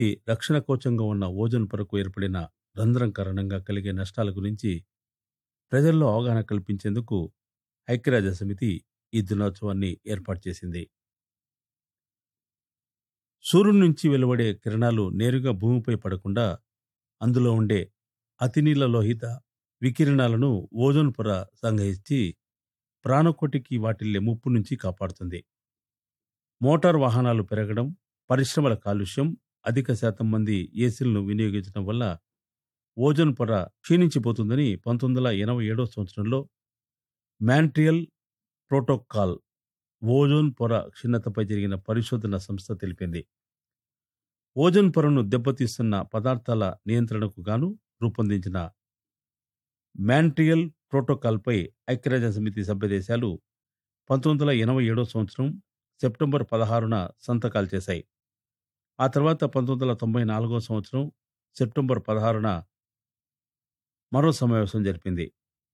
ఈ రక్షణ కవచంగా ఉన్న ఓజోన్ పొరకు ఏర్పడిన రంధ్రం కారణంగా కలిగే నష్టాల గురించి ప్రజల్లో అవగాహన కల్పించేందుకు ఐక్యరాజ్య సమితి ఈ దినోత్సవాన్ని ఏర్పాటు చేసింది సూర్యుడి నుంచి వెలువడే కిరణాలు నేరుగా భూమిపై పడకుండా అందులో ఉండే అతినీల లోహిత వికిరణాలను ఓజోన్ పొర సంగ్రహించి ప్రాణకోటికి వాటిల్లే ముప్పు నుంచి కాపాడుతుంది మోటార్ వాహనాలు పెరగడం పరిశ్రమల కాలుష్యం అధిక శాతం మంది ఏసీలను వినియోగించడం వల్ల ఓజోన్ పొర క్షీణించిపోతుందని పంతొమ్మిది వందల ఎనభై ఏడవ సంవత్సరంలో మ్యాంట్రియల్ ప్రోటోకాల్ ఓజోన్ పొర క్షీణతపై జరిగిన పరిశోధన సంస్థ తెలిపింది ఓజోన్ పొరను దెబ్బతీస్తున్న పదార్థాల నియంత్రణకు గాను రూపొందించిన మ్యాంట్రియల్ ప్రోటోకాల్పై ఐక్యరాజ్య సమితి సభ్యదేశాలు పంతొమ్మిది వందల ఎనభై ఏడవ సంవత్సరం సెప్టెంబర్ పదహారున సంతకాలు చేశాయి ఆ తర్వాత పంతొమ్మిది వందల తొంభై నాలుగవ సంవత్సరం సెప్టెంబర్ పదహారున మరో సమావేశం జరిపింది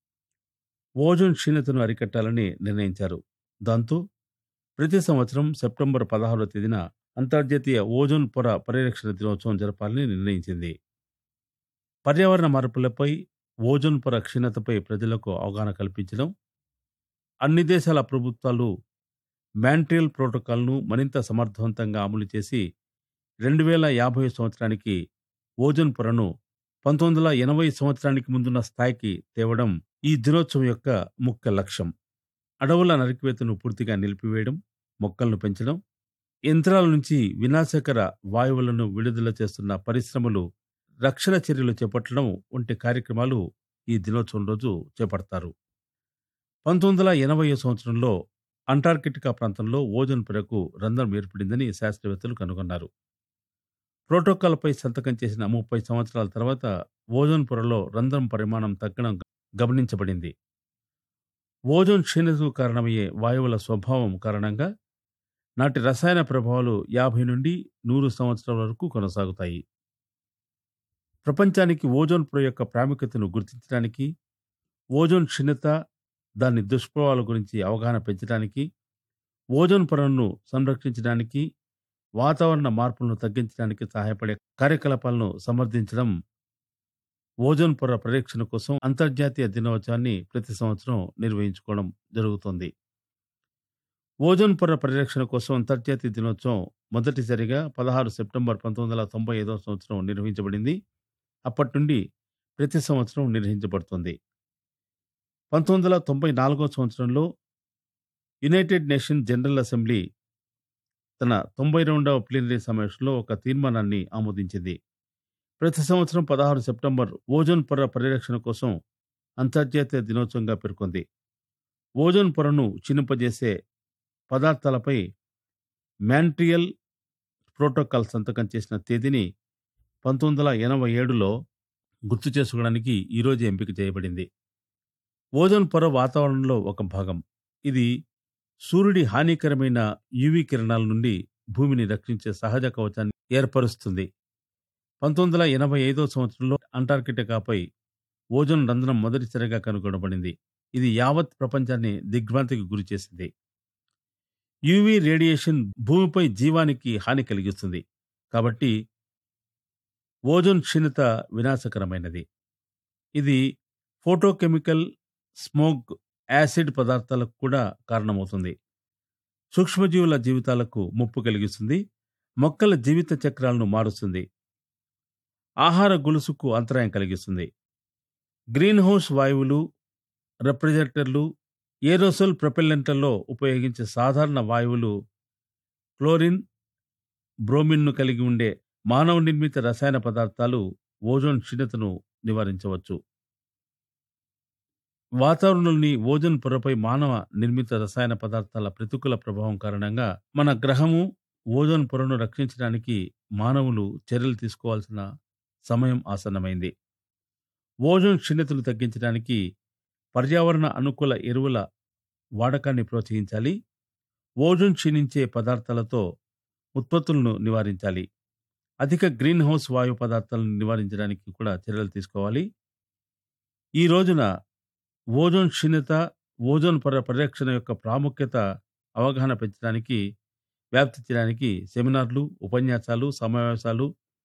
ఓజోన్ క్షీణతను అరికట్టాలని నిర్ణయించారు దాంతో ప్రతి సంవత్సరం సెప్టెంబర్ పదహారవ తేదీన అంతర్జాతీయ ఓజోన్ పొర పరిరక్షణ దినోత్సవం జరపాలని నిర్ణయించింది పర్యావరణ మార్పులపై ఓజోన్ పొర క్షీణతపై ప్రజలకు అవగాహన కల్పించడం అన్ని దేశాల ప్రభుత్వాలు మ్యాంట్రియల్ ప్రోటోకాల్ను మరింత సమర్థవంతంగా అమలు చేసి రెండు వేల యాభై సంవత్సరానికి ఓజోన్ పొరను పంతొమ్మిది వందల ఎనభై సంవత్సరానికి ముందున్న స్థాయికి తేవడం ఈ దినోత్సవం యొక్క ముఖ్య లక్ష్యం అడవుల నరికివేతను పూర్తిగా నిలిపివేయడం మొక్కలను పెంచడం యంత్రాల నుంచి వినాశకర వాయువులను విడుదల చేస్తున్న పరిశ్రమలు రక్షణ చర్యలు చేపట్టడం వంటి కార్యక్రమాలు ఈ దినోత్సవం రోజు చేపడతారు పంతొమ్మిది వందల ఎనభై సంవత్సరంలో అంటార్కిటికా ప్రాంతంలో ఓజోన్ పొరకు రంధ్రం ఏర్పడిందని శాస్త్రవేత్తలు కనుగొన్నారు ప్రోటోకాల్పై సంతకం చేసిన ముప్పై సంవత్సరాల తర్వాత ఓజోన్ పొరలో రంధ్రం పరిమాణం తగ్గడం గమనించబడింది ఓజోన్ క్షీణతకు కారణమయ్యే వాయువుల స్వభావం కారణంగా నాటి రసాయన ప్రభావాలు యాభై నుండి నూరు సంవత్సరాల వరకు కొనసాగుతాయి ప్రపంచానికి ఓజోన్ పొర యొక్క ప్రాముఖ్యతను గుర్తించడానికి ఓజోన్ క్షీణత దాని దుష్ప్రభావాల గురించి అవగాహన పెంచడానికి ఓజోన్ పొరను సంరక్షించడానికి వాతావరణ మార్పులను తగ్గించడానికి సహాయపడే కార్యకలాపాలను సమర్థించడం ఓజోన్ పొర పరిరక్షణ కోసం అంతర్జాతీయ దినోత్సవాన్ని ప్రతి సంవత్సరం నిర్వహించుకోవడం జరుగుతుంది ఓజోన్ పొర పరిరక్షణ కోసం అంతర్జాతీయ దినోత్సవం మొదటిసారిగా పదహారు సెప్టెంబర్ పంతొమ్మిది వందల తొంభై ఐదవ సంవత్సరం నిర్వహించబడింది అప్పటి నుండి ప్రతి సంవత్సరం నిర్వహించబడుతుంది పంతొమ్మిది వందల తొంభై నాలుగో సంవత్సరంలో యునైటెడ్ నేషన్ జనరల్ అసెంబ్లీ తన తొంభై రెండవ ప్లీనరీ సమావేశంలో ఒక తీర్మానాన్ని ఆమోదించింది ప్రతి సంవత్సరం పదహారు సెప్టెంబర్ ఓజోన్ పొర పరిరక్షణ కోసం అంతర్జాతీయ దినోత్సవంగా పేర్కొంది ఓజోన్ పొరను చినింపజేసే పదార్థాలపై మ్యాంట్రియల్ ప్రోటోకాల్ సంతకం చేసిన తేదీని పంతొమ్మిది వందల ఎనభై ఏడులో గుర్తు చేసుకోవడానికి ఈరోజు ఎంపిక చేయబడింది ఓజోన్ పొర వాతావరణంలో ఒక భాగం ఇది సూర్యుడి హానికరమైన యువి కిరణాల నుండి భూమిని రక్షించే సహజ కవచాన్ని ఏర్పరుస్తుంది పంతొమ్మిది వందల ఎనభై ఐదో సంవత్సరంలో అంటార్కిటికాపై ఓజోన్ రంధ్రం మొదటిసారిగా కనుగొనబడింది ఇది యావత్ ప్రపంచాన్ని దిగ్భ్రాంతికి గురిచేసింది యువి రేడియేషన్ భూమిపై జీవానికి హాని కలిగిస్తుంది కాబట్టి ఓజోన్ క్షీణత వినాశకరమైనది ఇది ఫోటోకెమికల్ స్మోక్ యాసిడ్ పదార్థాలకు కూడా కారణమవుతుంది సూక్ష్మజీవుల జీవితాలకు ముప్పు కలిగిస్తుంది మొక్కల జీవిత చక్రాలను మారుస్తుంది ఆహార గొలుసుకు అంతరాయం కలిగిస్తుంది గ్రీన్ హౌస్ వాయువులు రెఫ్రిజరేటర్లు ఏరోసోల్ ప్రొపెల్లెంట్లలో ఉపయోగించే సాధారణ వాయువులు క్లోరిన్ బ్రోమిన్ను కలిగి ఉండే మానవ నిర్మిత రసాయన పదార్థాలు ఓజోన్ క్షీణతను నివారించవచ్చు వాతావరణంలోని ఓజోన్ పొరపై మానవ నిర్మిత రసాయన పదార్థాల ప్రతికూల ప్రభావం కారణంగా మన గ్రహము ఓజోన్ పొరను రక్షించడానికి మానవులు చర్యలు తీసుకోవాల్సిన సమయం ఆసన్నమైంది ఓజోన్ క్షీణతను తగ్గించడానికి పర్యావరణ అనుకూల ఎరువుల వాడకాన్ని ప్రోత్సహించాలి ఓజోన్ క్షీణించే పదార్థాలతో ఉత్పత్తులను నివారించాలి అధిక గ్రీన్ హౌస్ వాయు పదార్థాలను నివారించడానికి కూడా చర్యలు తీసుకోవాలి ఈ రోజున ఓజోన్ క్షీణత ఓజోన్ పొర పరిరక్షణ యొక్క ప్రాముఖ్యత అవగాహన పెంచడానికి వ్యాప్తి చేయడానికి సెమినార్లు ఉపన్యాసాలు సమావేశాలు